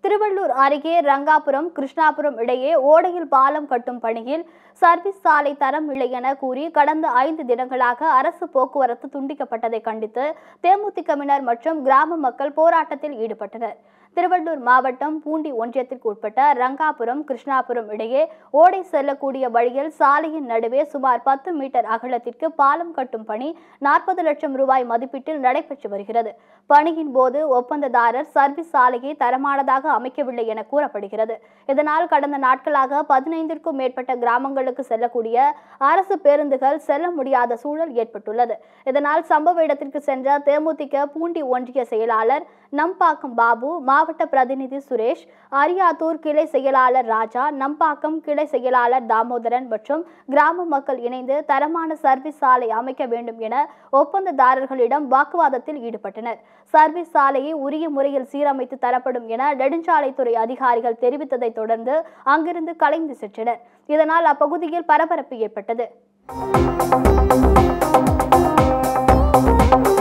திருவள்ளூர் அருகே ரங்காபுரம் கிருஷ்ணாபுரம் இடையே ஓடையில் பாலம் கட்டும் பணியில் சர்வீஸ் சாலை தரம் இல்லை என கூறி கடந்த ஐந்து தினங்களாக அரசு போக்குவரத்து துண்டிக்கப்பட்டதை கண்டித்து தேமுதிகவினர் மற்றும் கிராம மக்கள் போராட்டத்தில் ஈடுபட்டனர் திருவள்ளூர் மாவட்டம் பூண்டி ஒன்றியத்திற்கு உட்பட்ட ரங்காபுரம் கிருஷ்ணாபுரம் இடையே ஓடை செல்லக்கூடிய வழியில் சாலையின் நடுவே சுமார் பத்து மீட்டர் அகலத்திற்கு பாலம் கட்டும் பணி நாற்பது லட்சம் ரூபாய் மதிப்பீட்டில் நடைபெற்று வருகிறது பணியின் போது ஒப்பந்ததாரர் சர்வீஸ் சாலையை தரமானதாக அமைக்கவில்லை என கூறப்படுகிறது இதனால் கடந்த நாட்களாக பதினைந்திற்கும் மேற்பட்ட கிராமங்களுக்கு செல்லக்கூடிய அரசு பேருந்துகள் செல்ல முடியாத சூழல் ஏற்பட்டுள்ளது இதனால் சம்பவ இடத்திற்கு சென்ற தேமுதிக பூண்டி ஒன்றிய செயலாளர் நம்பாக்கம் பாபு மாவட்ட பிரதிநிதி சுரேஷ் அரியாத்தூர் கிளை செயலாளர் ராஜா நம்பாக்கம் கிளை செயலாளர் தாமோதரன் மற்றும் கிராம மக்கள் இணைந்து தரமான சர்வீஸ் சாலை அமைக்க வேண்டும் என ஒப்பந்ததாரர்களிடம் வாக்குவாதத்தில் ஈடுபட்டனர் சர்வீஸ் சாலையை உரிய முறையில் சீரமைத்து தரப்படும் என நெடுஞ்சாலைத்துறை அதிகாரிகள் தெரிவித்ததை தொடர்ந்து அங்கிருந்து கலைந்து சென்றனர் இதனால் அப்பகுதியில் பரபரப்பு ஏற்பட்டது